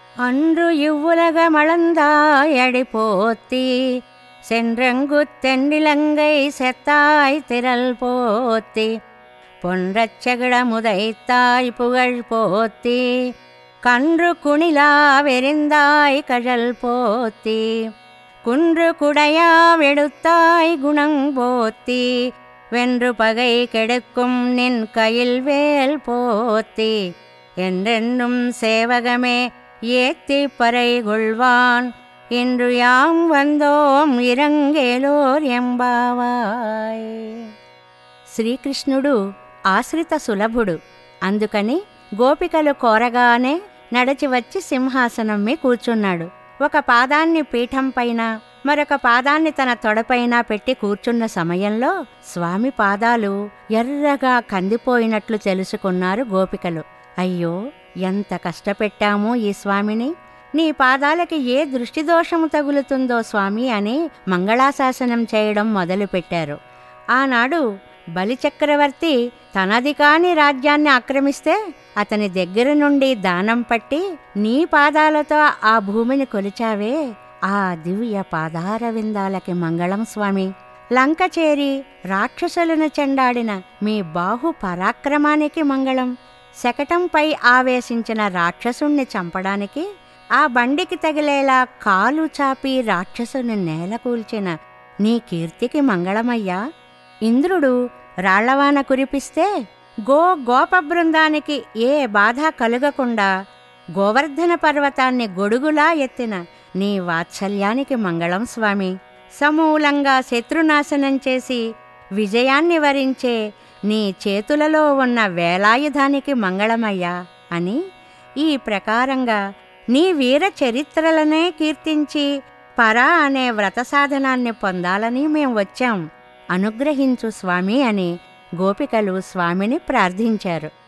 அன்று இவ்வுலக மளந்தாயடி போத்தி சென்றங்கு தென்னிலங்கை செத்தாய் திரள் போத்தி பொன்றச்சகிட முதைத்தாய் புகழ் போத்தி கன்று குணிலா வெறிந்தாய் கழல் போத்தி குன்று குடையா வெடுத்தாய் குணங் போத்தி வென்று பகை கெடுக்கும் நின் கையில் வேல் போத்தி என்றென்னும் சேவகமே ஏத்தி பறை கொள்வான் இன்று யாம் வந்தோம் ఇరంగేలోర్ ఎంబావాయ్ శ్రీకృష్ణుడు ఆశ్రిత సులభుడు అందుకని గోపికలు కోరగానే నడచి వచ్చి సింహాసనం మీ కూర్చున్నాడు ఒక పాదాన్ని పీఠం పైన మరొక పాదాన్ని తన తొడపైన పెట్టి కూర్చున్న సమయంలో స్వామి పాదాలు ఎర్రగా కందిపోయినట్లు తెలుసుకున్నారు గోపికలు అయ్యో ఎంత కష్టపెట్టామో ఈ స్వామిని నీ పాదాలకి ఏ దృష్టిదోషము తగులుతుందో స్వామి అని మంగళాశాసనం చేయడం మొదలుపెట్టారు ఆనాడు బలిచక్రవర్తి తనది కాని రాజ్యాన్ని ఆక్రమిస్తే అతని దగ్గర నుండి దానం పట్టి నీ పాదాలతో ఆ భూమిని కొలిచావే ఆ దివ్య పాదార విందాలకి మంగళం స్వామి లంక చేరి రాక్షసులను చెండాడిన మీ బాహు పరాక్రమానికి మంగళం శకటంపై ఆవేశించిన రాక్షసుణ్ణి చంపడానికి ఆ బండికి తగిలేలా కాలు చాపి రాక్షసుని నేలకూల్చిన నీ కీర్తికి మంగళమయ్యా ఇంద్రుడు రాళ్లవాన కురిపిస్తే గో గోప బృందానికి ఏ బాధ కలుగకుండా గోవర్ధన పర్వతాన్ని గొడుగులా ఎత్తిన నీ వాత్సల్యానికి మంగళం స్వామి సమూలంగా శత్రునాశనం చేసి విజయాన్ని వరించే నీ చేతులలో ఉన్న వేలాయుధానికి మంగళమయ్యా అని ఈ ప్రకారంగా నీ వీర చరిత్రలనే కీర్తించి పరా అనే వ్రత సాధనాన్ని పొందాలని మేం వచ్చాం అనుగ్రహించు స్వామి అని గోపికలు స్వామిని ప్రార్థించారు